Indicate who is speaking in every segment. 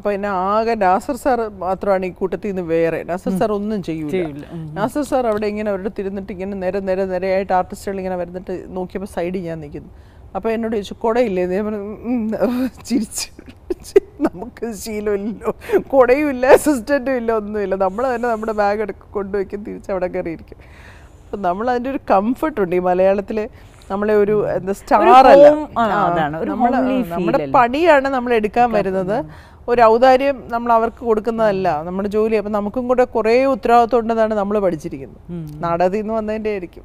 Speaker 1: അപ്പോൾ എന്നെ ആകെ നാസർ സാർ മാത്രമാണ് ഈ കൂട്ടത്തിൽ നിന്ന് വേറെ നാസർ സാർ ഒന്നും ചെയ്യൂല
Speaker 2: ചെയ്യൂല. ഉം.
Speaker 1: നാസർ സാർ അവിടെ ഇങ്ങനെ അവരുടെ തിരുന്നിട്ട് ഇങ്ങനെ നേരെ നേരെ നേരെയായിട്ട് ആർട്ടിസ്റ്റുകൾ ഇങ്ങനെ വരുന്നിട്ട് നോക്കിയപ്പോൾ സൈഡിൽ ഞാൻ നിൽക്കുന്നു അപ്പോൾ എന്നോട് ചോദിച്ചു കുടയില്ലേ ഞാൻ പറഞ്ഞു "ഉം, ഉം." ചിരിച്ചു നമുക്ക് ശീലമില്ലല്ലോ കുടയും ഇല്ല അസിസ്റ്റൻറ്റും ഇല്ല ഒന്നുമില്ല നമ്മൾ തന്നെ നമ്മുടെ ബാഗ് എടുക്ക കൊണ്ടുവയ്ക്കും തിരിച്ച് അവിടെ കയറിയിരിക്കും അപ്പം നമ്മൾ അതിൻ്റെ ഒരു കംഫർട്ട് ഉണ്ട് ഈ മലയാളത്തിലെ നമ്മളെ ഒരു എന്താ സ്റ്റാർ അല്ല
Speaker 2: home, ആ,
Speaker 1: ആ,
Speaker 2: അതാണ്. ഒരു
Speaker 1: നമ്മള്
Speaker 2: homely feel
Speaker 1: നമ്മുടെ
Speaker 2: അല്ലേ?
Speaker 1: പണിയാണ് നമ്മൾ എടുക്കാൻ വരുന്നത് ഒരു ഔദാര്യം നമ്മൾ അവർക്ക് കൊടുക്കുന്നതല്ല നമ്മുടെ ജോലി അപ്പം നമുക്കും കൂടെ കുറേ ഉത്തരവാദിത്വം ഉണ്ടെന്നാണ് നമ്മൾ പഠിച്ചിരിക്കുന്നത് നാടകത്തിൽ നിന്ന് വന്നതിൻ്റെ ആയിരിക്കും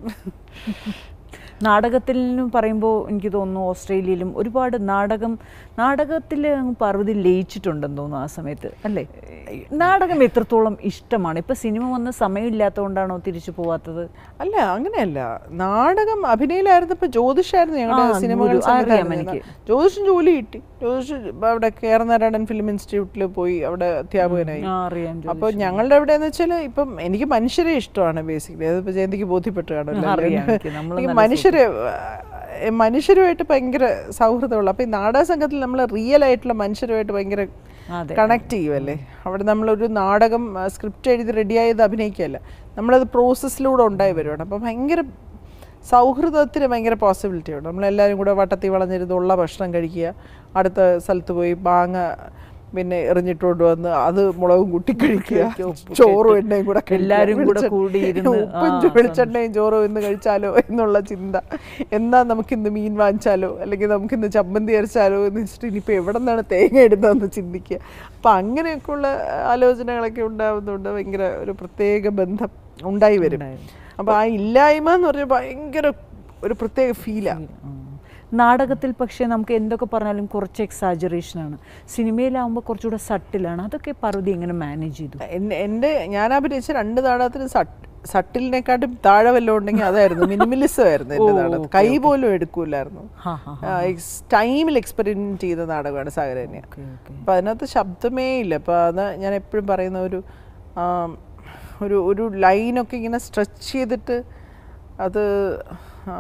Speaker 2: നാടകത്തിൽ എന്ന് പറയുമ്പോൾ എനിക്ക് തോന്നുന്നു ഓസ്ട്രേലിയയിലും ഒരുപാട് നാടകം നാടകത്തിൽ അങ്ങ് പാർവതി ലയിച്ചിട്ടുണ്ടെന്ന് തോന്നുന്നു ആ സമയത്ത് അല്ലേ നാടകം എത്രത്തോളം ഇഷ്ടമാണ് ഇപ്പൊ സിനിമ വന്ന സമയമില്ലാത്തതുകൊണ്ടാണോ തിരിച്ചു പോവാത്തത്
Speaker 1: അല്ല അങ്ങനെയല്ല നാടകം അഭിനയിലായിരുന്നപ്പോൾ ജ്യോതിഷായിരുന്നു ഞങ്ങളുടെ
Speaker 2: ആ,
Speaker 1: സിനിമകൾ
Speaker 2: ഗുരു. അറിയാം
Speaker 1: സംവിധാനം
Speaker 2: എനിക്ക്.
Speaker 1: ചെയ്യുന്നത്. ജ്യോതിഷൻ ജോലി കിട്ടി ജ്യോതിഷ് അവിടെ കേരനാരായണൻ ഫിലിം ഇൻസ്റ്റിറ്റ്യൂട്ടിൽ പോയി അവിടെ അധ്യാപകനായി
Speaker 2: ആ, അറിയാം
Speaker 1: അപ്പോൾ ഞങ്ങളുടെ അവിടെ എന്ന് വെച്ചാൽ ഇപ്പം എനിക്ക് മനുഷ്യരെ ഇഷ്ടമാണ് ബേസിക്കലി അതിപ്പോൾ ജയന്തിക്ക് ബോധ്യപ്പെട്ടു കാണുമല്ലോ
Speaker 2: അറിയാം എനിക്ക്. നമ്മള്
Speaker 1: എനിക്ക്
Speaker 2: നല്ല
Speaker 1: മനുഷ്യരെ ഏ, മനുഷ്യരുമായിട്ട് ഭയങ്കര സൗഹൃദമുള്ള അപ്പോൾ ഈ നാടക സംഘത്തിൽ നമ്മൾ റിയൽ ആയിട്ടുള്ള മനുഷ്യരുമായിട്ട് ഭയങ്കര
Speaker 2: അതെ
Speaker 1: കണക്ട് ചെയ്യുമല്ലേ അവിടെ നമ്മളൊരു നാടകം സ്ക്രിപ്റ്റ് എഴുതി റെഡിയായത് അഭിനയിക്കുകയല്ല നമ്മളത് പ്രോസസ്സിലൂടെ ഉണ്ടായി വരുവാണ് അപ്പോൾ ഭയങ്കര സൗഹൃദത്തിന് ഭയങ്കര പോസിബിലിറ്റി ഉണ്ട് നമ്മളെല്ലാവരും കൂടെ വട്ടത്തിൽ വളഞ്ഞിരുന്നുള്ള ഭക്ഷണം കഴിക്കുക അടുത്ത സ്ഥലത്ത് പോയി മാങ്ങ പിന്നെ എറിഞ്ഞിട്ടുകൊണ്ട് വന്ന് അത് മുളകും കൂട്ടി കഴിക്കുക ചോറും എണ്ണയും കൂടെ കഴിക്കുക.
Speaker 2: എല്ലാവരും കൂടെ
Speaker 1: വെളിച്ചെണ്ണ-
Speaker 2: കൂടിയിരുന്ന്
Speaker 1: ഉപ്പും
Speaker 2: ആ,
Speaker 1: ചോ- വെളിച്ചെണ്ണയും ചോറും ഇന്ന് കഴിച്ചാലോ എന്നുള്ള ചിന്ത എന്നാ നമുക്കിന്ന് മീൻ വാങ്ങിച്ചാലോ അല്ലെങ്കിൽ നമുക്കിന്ന് ചമ്മന്തി അരച്ചാലോ എന്ന് വെച്ചിട്ട് ഇനിയിപ്പോൾ എവിടെ നിന്നാണ് തേങ്ങ ഇടുന്നതെന്ന് ചിന്തിക്കുക അപ്പം അങ്ങനെയൊക്കെയുള്ള ആലോചനകളൊക്കെ ഉണ്ടാവുന്നതുകൊണ്ട് ഭയങ്കര ഒരു പ്രത്യേക ബന്ധം ഉണ്ടായി വരും അപ്പോൾ ആ ഇല്ലായ്മ എന്ന് പറഞ്ഞാൽ ഭയങ്കര ഒരു പ്രത്യേക ഫീലാണ്
Speaker 2: ഉം. നാടകത്തിൽ പക്ഷേ നമുക്ക് എന്തൊക്കെ പറഞ്ഞാലും കുറച്ച് എക്സാജറേഷനാണ് സിനിമയിലാവുമ്പോൾ കുറച്ചുകൂടെ സട്ടിലാണ് അതൊക്കെ പാർവതി എങ്ങനെ മാനേജ് ചെയ്തു
Speaker 1: എന്നെ എൻ്റെ ഞാൻ അഭിനയിച്ച രണ്ട് നാടകത്തിന് സട്ട് സട്ടിലിനെക്കാട്ടും താഴെ വല്ലതും ഉണ്ടെങ്കിൽ അതായിരുന്നു മിനിമലിസം ആയിരുന്നു എൻ്റെ
Speaker 2: ഓ,
Speaker 1: നാടകം
Speaker 2: ഓക്കെ,
Speaker 1: കൈ പോലും എടുക്കൂലായിരുന്നു
Speaker 2: ഹാ ഹാ
Speaker 1: ടൈമിൽ എക്സ്പെരിമെൻറ്റ് ചെയ്ത നാടകമാണ് സാഗരന്യ
Speaker 2: ഓക്കെ ഓക്കെ
Speaker 1: അപ്പം അതിനകത്ത് ശബ്ദമേ ഇല്ല അപ്പം അത് ഞാൻ എപ്പോഴും പറയുന്ന ഒരു ആം, ഒരു ഒരു ലൈനൊക്കെ ഇങ്ങനെ സ്ട്രെച്ച് ചെയ്തിട്ട് അത് ആ,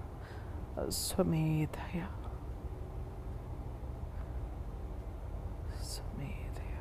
Speaker 1: സ്വമേധയ സ്വമേധയ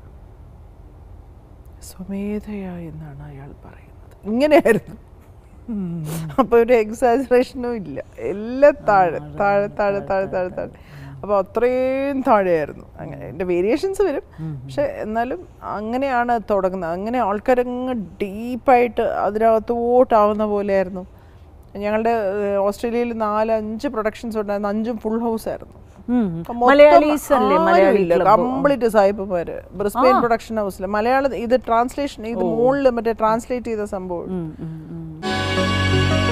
Speaker 1: സ്വമേധയ എന്നാണ് അയാൾ പറയുന്നത് ഇങ്ങനെയായിരുന്നു അപ്പോൾ ഒരു എക്സാജറേഷനും ഇല്ല എല്ലാം താഴെ താഴെ താഴെ താഴെ താഴെ താഴെ അപ്പോൾ അത്രയും താഴെയായിരുന്നു അങ്ങനെ എൻ്റെ വേരിയേഷൻസ് വരും പക്ഷെ എന്നാലും അങ്ങനെയാണ് അത് തുടങ്ങുന്നത് അങ്ങനെ ആൾക്കാരങ്ങ് ഡീപ്പായിട്ട് അതിനകത്തോട്ടാവുന്ന പോലെയായിരുന്നു ഞങ്ങളുടെ ഏഹ്, ഓസ്ട്രേലിയയിൽ നാല് അഞ്ച് പ്രൊഡക്ഷൻസ് ഉണ്ടായിരുന്നു അഞ്ചും ഫുൾ ഹൗസ് ആയിരുന്നു
Speaker 2: മലയാളീസ് അല്ലേ മലയാളി club?
Speaker 1: കംപ്ലീറ്റ് സായിപ്പന്മാര് ബ്രിസ്ബെയിൻ പ്രൊഡക്ഷൻ ഹൗസിൽ മലയാളം ഇത് ട്രാൻസ്ലേഷൻ ഇത് മുകളിൽ മറ്റേ ട്രാൻസ്ലേറ്റ് ചെയ്ത സംഭവം
Speaker 2: ഉം, ഉം, ഉം.